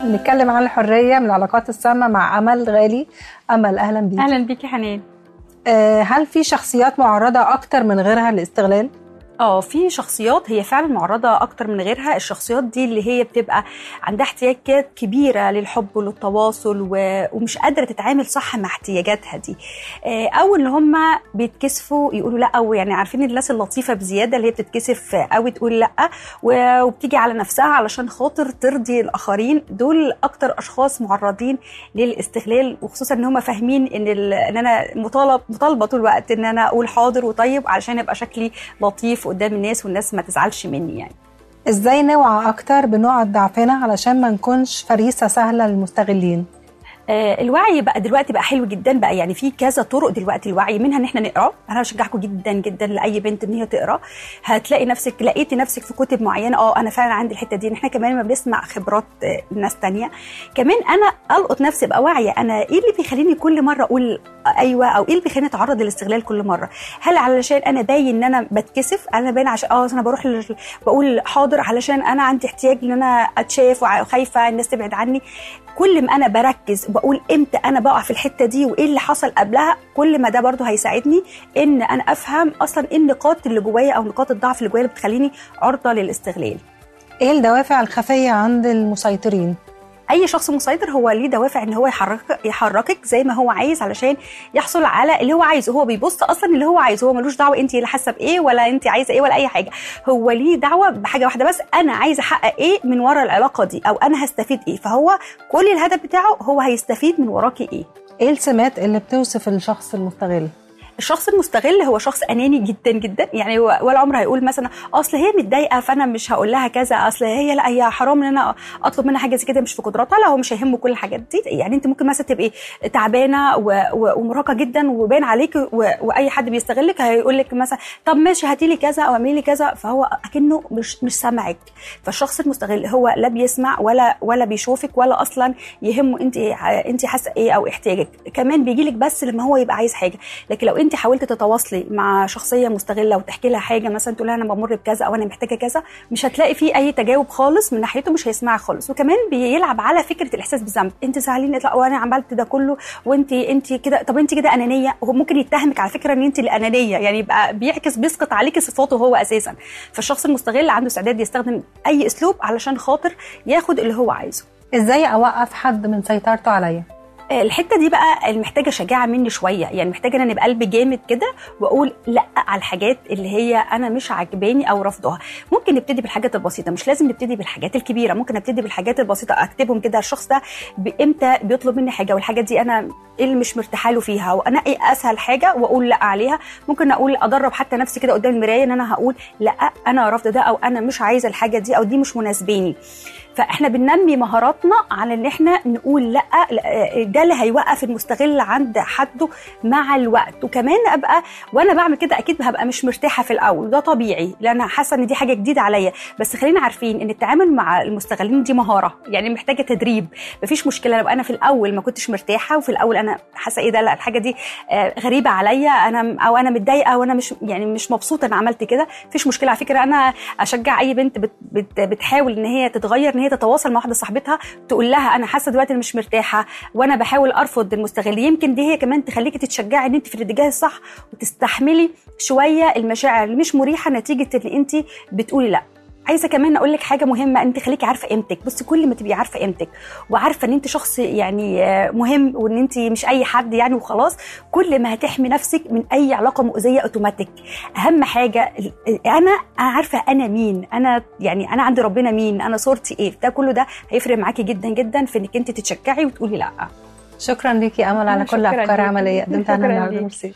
نتكلم عن الحرية من العلاقات السامة مع أمل غالي أمل أهلا بيك اهلا بيكي حنان آه، هل في شخصيات معرضة أكتر من غيرها للاستغلال؟ اه في شخصيات هي فعلا معرضه اكتر من غيرها الشخصيات دي اللي هي بتبقى عندها احتياجات كبيره للحب وللتواصل و... ومش قادره تتعامل صح مع احتياجاتها دي آه، او اللي هم بيتكسفوا يقولوا لا او يعني عارفين الناس اللطيفه بزياده اللي هي بتتكسف قوي تقول لا و- وبتيجي على نفسها علشان خاطر ترضي الاخرين دول اكتر اشخاص معرضين للاستغلال وخصوصا ان هم فاهمين ان ال... ان انا مطالب مطالبه طول الوقت ان انا اقول حاضر وطيب علشان يبقى شكلي لطيف قدام الناس والناس ما تزعلش مني يعني إزاي نوعى أكتر بنقط ضعفنا علشان ما نكونش فريسة سهلة للمستغلين؟ آه، الوعي بقى دلوقتي بقى حلو جدا بقى يعني في كذا طرق دلوقتي الوعي منها ان احنا نقرا انا بشجعكم جدا جدا لاي بنت ان هي تقرا هتلاقي نفسك لقيتي نفسك في كتب معينه اه انا فعلا عندي الحته دي إن احنا كمان ما بنسمع خبرات آه، ناس تانية كمان انا القط نفسي ابقى واعيه انا ايه اللي بيخليني كل مره اقول ايوه او ايه اللي بيخليني اتعرض للاستغلال كل مره هل علشان انا باين ان انا بتكسف انا باين عشان اه انا بروح لل- بقول حاضر علشان انا عندي احتياج ان انا اتشاف وخايفه الناس تبعد عني كل ما انا بركز وبقول امتى انا بقع في الحته دي وايه اللي حصل قبلها كل ما ده برضو هيساعدني ان انا افهم اصلا ايه النقاط اللي جوايا او نقاط الضعف اللي جوايا اللي بتخليني عرضه للاستغلال إيه الدوافع الخفية عند المسيطرين؟ اي شخص مسيطر هو ليه دوافع ان هو يحرك يحركك زي ما هو عايز علشان يحصل على اللي هو عايزه هو بيبص اصلا اللي هو عايزه هو ملوش دعوه انت اللي حاسه بايه ولا انت عايزه ايه ولا اي حاجه هو ليه دعوه بحاجه واحده بس انا عايزه احقق ايه من ورا العلاقه دي او انا هستفيد ايه فهو كل الهدف بتاعه هو هيستفيد من وراكي ايه إيه السمات اللي بتوصف الشخص المستغل؟ الشخص المستغل هو شخص اناني جدا جدا يعني هو ولا عمره هيقول مثلا اصل هي متضايقه فانا مش هقول لها كذا اصل هي لا هي حرام ان انا اطلب منها حاجه زي كده مش في قدراتها لا هو مش هيهمه كل الحاجات دي يعني انت ممكن مثلا تبقي تعبانه و- و- ومرهقه جدا وباين عليك و- واي حد بيستغلك هيقول لك مثلا طب ماشي هاتي لي كذا او اعملي لي كذا فهو اكنه مش مش سامعك فالشخص المستغل هو لا بيسمع ولا ولا بيشوفك ولا اصلا يهمه انت انت حاسه ايه او احتياجك كمان بيجي لك بس لما هو يبقى عايز حاجه لكن لو انت حاولت تتواصلي مع شخصيه مستغله وتحكي لها حاجه مثلا تقول لها انا بمر بكذا او انا محتاجه كذا مش هتلاقي فيه اي تجاوب خالص من ناحيته مش هيسمعك خالص وكمان بيلعب على فكره الاحساس بالذنب انت زعلانه لا وانا عملت ده كله وانت انت كده طب انت كده انانيه هو ممكن يتهمك على فكره ان انت الانانيه يعني يبقى بيعكس بيسقط عليكي صفاته هو اساسا فالشخص المستغل عنده استعداد يستخدم اي اسلوب علشان خاطر ياخد اللي هو عايزه إزاي أوقف حد من سيطرته عليا؟ الحته دي بقى محتاجه شجاعه مني شويه يعني محتاجه ان انا يبقى قلبي جامد كده واقول لا على الحاجات اللي هي انا مش عاجباني او رافضاها ممكن نبتدي بالحاجات البسيطه مش لازم نبتدي بالحاجات الكبيره ممكن ابتدي بالحاجات البسيطه اكتبهم كده الشخص ده امتى بيطلب مني حاجه والحاجات دي انا ايه اللي مش مرتاحه له فيها وانا ايه اسهل حاجه واقول لا عليها ممكن اقول ادرب حتى نفسي كده قدام المرايه ان انا هقول لا انا رافضه ده او انا مش عايزه الحاجه دي او دي مش مناسباني فاحنا بننمي مهاراتنا على ان احنا نقول لا لا، ده اللي هيوقف المستغل عند حده مع الوقت وكمان ابقى وانا بعمل كده اكيد هبقى مش مرتاحه في الاول ده طبيعي لان انا حاسه ان دي حاجه جديده عليا بس خلينا عارفين ان التعامل مع المستغلين دي مهاره يعني محتاجه تدريب مفيش مشكله لو انا في الاول ما كنتش مرتاحه وفي الاول انا حاسه ايه ده لا الحاجه دي آه، غريبه عليا انا او انا متضايقه وانا مش يعني مش مبسوطه ان عملت كده مفيش مشكله على فكره انا اشجع اي بنت بت بت بتحاول ان هي تتغير ان هي تتواصل مع واحده صاحبتها تقول لها انا حاسه دلوقتي إني مش مرتاحه وانا بحاول ارفض المستغل يمكن دي هي كمان تخليكي تتشجعي ان انت في الاتجاه الصح وتستحملي شويه المشاعر اللي مش مريحه نتيجه ان انت بتقولي لا عايزه كمان اقول لك حاجه مهمه انت خليكي عارفه قيمتك بصي كل ما تبقي عارفه قيمتك وعارفه ان انت شخص يعني آه، مهم وان انت مش اي حد يعني وخلاص كل ما هتحمي نفسك من اي علاقه مؤذيه اوتوماتيك اهم حاجه ال- انا انا عارفه انا مين انا يعني انا عند ربنا مين انا صورتي ايه ده كله ده هيفرق معاكي جدا جدا في انك انت تتشجعي وتقولي لا شكرا ليكي أمل على كل شكراً أفكار ليكي. عملية قدمتها لنا شكراً النهارده ليكي. ميرسي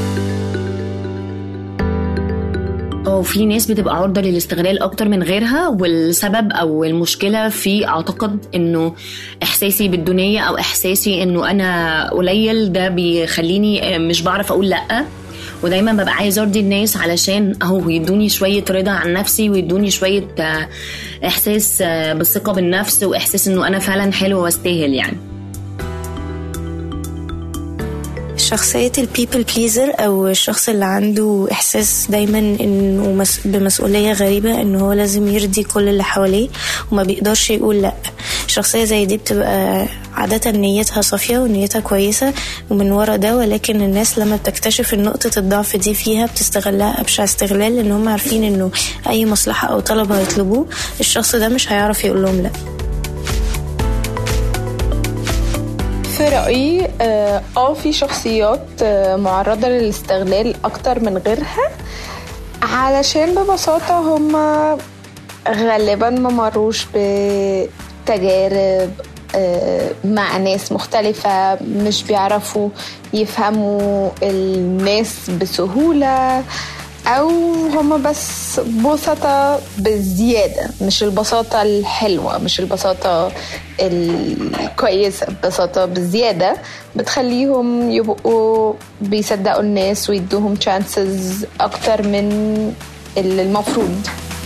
اه في ناس بتبقى عرضة للاستغلال أكتر من غيرها والسبب أو المشكلة في أعتقد إنه إحساسي بالدونية أو إحساسي إنه أنا قليل ده بيخليني مش بعرف أقول لأ ودايما ببقى عايزه ارضي الناس علشان اهو يدوني شويه رضا عن نفسي ويدوني شويه آه، احساس آه، بالثقه بالنفس واحساس انه انا فعلا حلوه واستاهل يعني شخصية البيبل بليزر أو الشخص اللي عنده إحساس دايما إنه مس... بمسؤولية غريبة إنه هو لازم يرضي كل اللي حواليه وما بيقدرش يقول لأ شخصية زي دي بتبقى عادة نيتها صافية ونيتها كويسة ومن ورا ده ولكن الناس لما بتكتشف نقطة الضعف دي فيها بتستغلها أبشع استغلال لأن هم عارفين إنه أي مصلحة أو طلب هيطلبوه الشخص ده مش هيعرف يقول لهم لأ في رأيي اه آه، في شخصيات آه، معرضة للاستغلال أكتر من غيرها علشان ببساطة هم غالبا ما مروش بتجارب آه، مع ناس مختلفة مش بيعرفوا يفهموا الناس بسهولة أو هما بس بسطة بزيادة مش البساطة الحلوة مش البساطة الكويسة بساطة بزيادة بتخليهم يبقوا بيصدقوا الناس ويدوهم chances أكتر من المفروض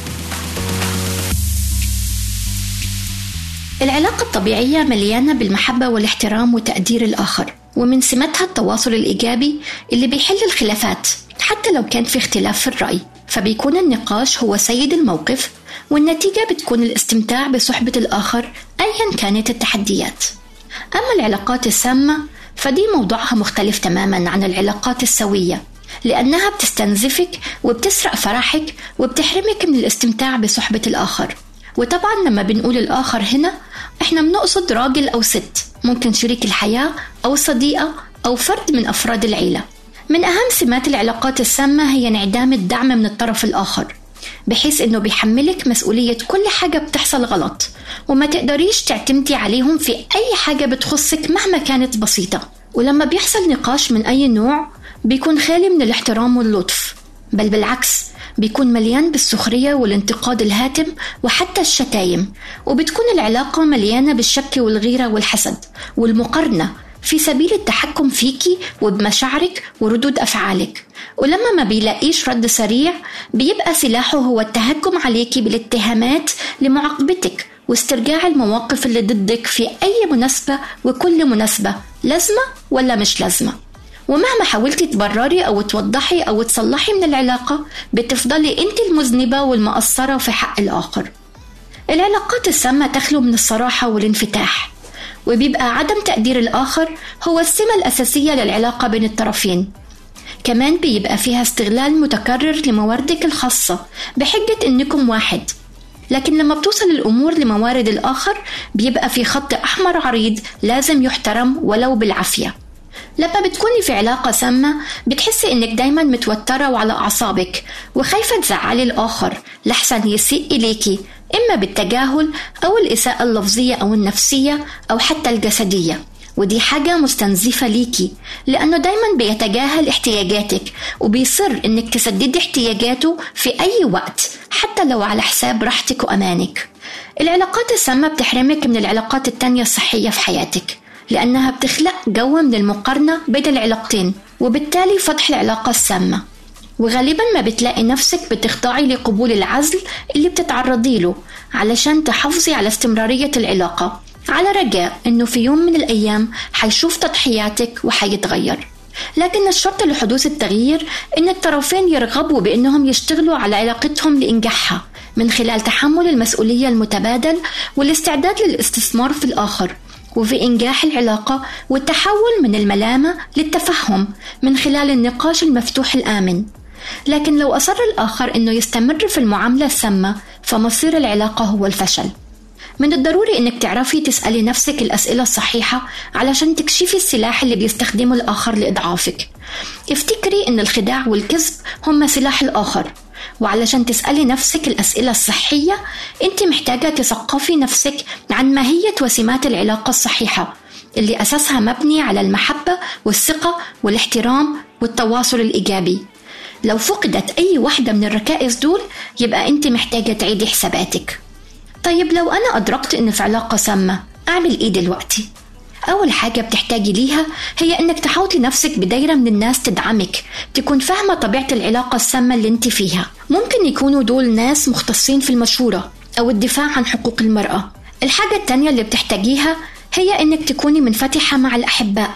العلاقة الطبيعية مليانة بالمحبة والاحترام وتقدير الآخر ومن سماتها التواصل الإيجابي اللي بيحل الخلافات حتى لو كان في اختلاف في الرأي فبيكون النقاش هو سيد الموقف والنتيجة بتكون الاستمتاع بصحبة الآخر أيا كانت التحديات أما العلاقات السامة فدي موضوعها مختلف تماما عن العلاقات السوية لأنها بتستنزفك وبتسرق فرحك وبتحرمك من الاستمتاع بصحبة الآخر وطبعا لما بنقول الآخر هنا احنا بنقصد راجل أو ست ممكن شريك الحياة أو صديقة أو فرد من أفراد العيلة من أهم سمات العلاقات السامة هي انعدام الدعم من الطرف الآخر بحيث إنه بيحملك مسؤولية كل حاجة بتحصل غلط وما تقدريش تعتمدي عليهم في أي حاجة بتخصك مهما كانت بسيطة ولما بيحصل نقاش من أي نوع بيكون خالي من الاحترام واللطف بل بالعكس بيكون مليان بالسخرية والانتقاد الهاتم وحتى الشتايم وبتكون العلاقة مليانة بالشك والغيرة والحسد والمقارنة في سبيل التحكم فيكي وبمشاعرك وردود أفعالك ولما ما بيلاقيش رد سريع بيبقى سلاحه هو التهكم عليكي بالاتهامات لمعاقبتك واسترجاع المواقف اللي ضدك في أي مناسبة وكل مناسبة لازمة ولا مش لازمة ومهما حاولتي تبرري أو توضحي أو تصلحي من العلاقة بتفضلي أنت المذنبة والمقصرة في حق الآخر العلاقات السامة تخلو من الصراحة والانفتاح وبيبقى عدم تقدير الآخر هو السمة الأساسية للعلاقة بين الطرفين كمان بيبقى فيها استغلال متكرر لمواردك الخاصة بحجة إنكم واحد لكن لما بتوصل الأمور لموارد الآخر بيبقى في خط أحمر عريض لازم يحترم ولو بالعافية لما بتكوني في علاقة سامة بتحسي إنك دايما متوترة وعلى أعصابك وخايفة تزعلي الآخر لحسن يسيء إليكي إما بالتجاهل أو الإساءة اللفظية أو النفسية أو حتى الجسدية ودي حاجة مستنزفة ليكي لأنه دايما بيتجاهل احتياجاتك وبيصر إنك تسددي احتياجاته في أي وقت حتى لو على حساب راحتك وأمانك العلاقات السامة بتحرمك من العلاقات التانية الصحية في حياتك لأنها بتخلق جو من المقارنة بين العلاقتين وبالتالي فتح العلاقة السامة وغالبا ما بتلاقي نفسك بتخضعي لقبول العزل اللي بتتعرضي له علشان تحافظي على استمرارية العلاقة على رجاء انه في يوم من الايام حيشوف تضحياتك وحيتغير لكن الشرط لحدوث التغيير ان الطرفين يرغبوا بانهم يشتغلوا على علاقتهم لانجاحها من خلال تحمل المسؤولية المتبادل والاستعداد للاستثمار في الآخر وفي إنجاح العلاقة والتحول من الملامة للتفهم من خلال النقاش المفتوح الآمن لكن لو أصر الآخر أنه يستمر في المعاملة السامة فمصير العلاقة هو الفشل من الضروري انك تعرفي تسألي نفسك الأسئلة الصحيحة علشان تكشفي السلاح اللي بيستخدمه الآخر لإضعافك افتكري ان الخداع والكذب هم سلاح الآخر وعلشان تسألي نفسك الأسئلة الصحية انت محتاجة تثقفي نفسك عن ماهية وسمات العلاقة الصحيحة اللي أساسها مبني على المحبة والثقة والاحترام والتواصل الإيجابي لو فقدت أي واحدة من الركائز دول يبقى أنت محتاجة تعيدي حساباتك طيب لو أنا أدركت إن في علاقة سامة أعمل إيه دلوقتي؟ أول حاجة بتحتاجي ليها هي إنك تحوطي نفسك بدايرة من الناس تدعمك تكون فاهمة طبيعة العلاقة السامة اللي أنت فيها ممكن يكونوا دول ناس مختصين في المشورة أو الدفاع عن حقوق المرأة الحاجة التانية اللي بتحتاجيها هي إنك تكوني منفتحة مع الأحباء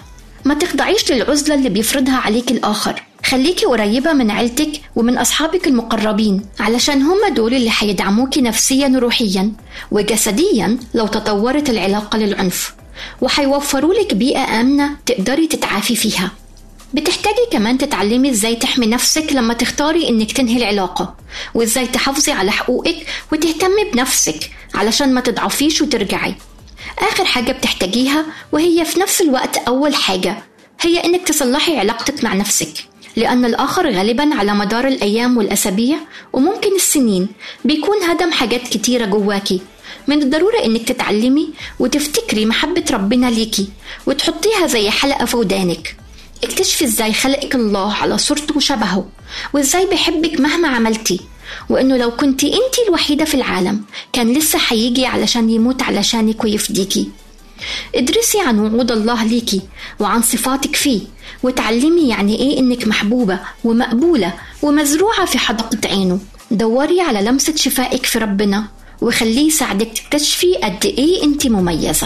ما تخضعيش للعزلة اللي بيفرضها عليك الآخر خليكي قريبة من عيلتك ومن أصحابك المقربين علشان هم دول اللي هيدعموكي نفسيا وروحيا وجسديا لو تطورت العلاقة للعنف وهيوفروا لك بيئة آمنة تقدري تتعافي فيها بتحتاجي كمان تتعلمي ازاي تحمي نفسك لما تختاري انك تنهي العلاقة وازاي تحافظي على حقوقك وتهتمي بنفسك علشان ما تضعفيش وترجعي آخر حاجة بتحتاجيها وهي في نفس الوقت أول حاجة هي إنك تصلحي علاقتك مع نفسك لأن الآخر غالبا على مدار الأيام والأسابيع وممكن السنين بيكون هدم حاجات كتيرة جواكي من الضرورة إنك تتعلمي وتفتكري محبة ربنا ليكي وتحطيها زي حلقة في ودانك اكتشفي ازاي خلقك الله على صورته وشبهه وازاي بيحبك مهما عملتي وانه لو كنتي انتي الوحيدة في العالم كان لسه هيجي علشان يموت علشانك ويفديكي ادرسي عن وعود الله ليكي وعن صفاتك فيه وتعلمي يعني ايه انك محبوبة ومقبولة ومزروعة في حدقة عينه دوري على لمسة شفائك في ربنا وخليه يساعدك تكتشفي قد ايه انت مميزه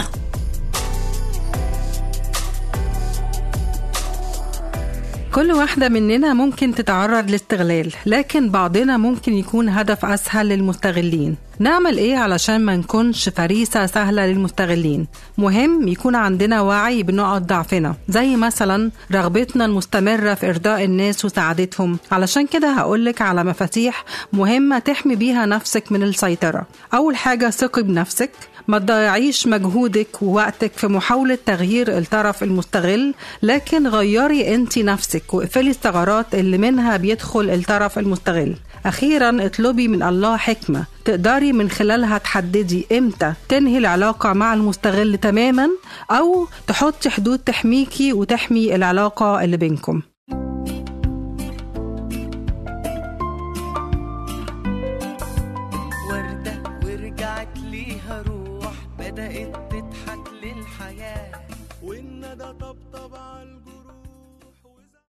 كل واحدة مننا ممكن تتعرض لاستغلال لكن بعضنا ممكن يكون هدف أسهل للمستغلين نعمل إيه علشان ما نكونش فريسة سهلة للمستغلين مهم يكون عندنا وعي بنقط ضعفنا زي مثلا رغبتنا المستمرة في إرضاء الناس وسعادتهم علشان كده هقولك على مفاتيح مهمة تحمي بيها نفسك من السيطرة أول حاجة ثقي بنفسك ما تضيعيش مجهودك ووقتك في محاولة تغيير الطرف المستغل لكن غيري انت نفسك واقفلي الثغرات اللي منها بيدخل الطرف المستغل أخيرا اطلبي من الله حكمة تقدري من خلالها تحددي امتى تنهي العلاقة مع المستغل تماما أو تحطي حدود تحميكي وتحمي العلاقة اللي بينكم وردة ورجعت ليها روح بدأت تضحك للحياة والندى طبطب على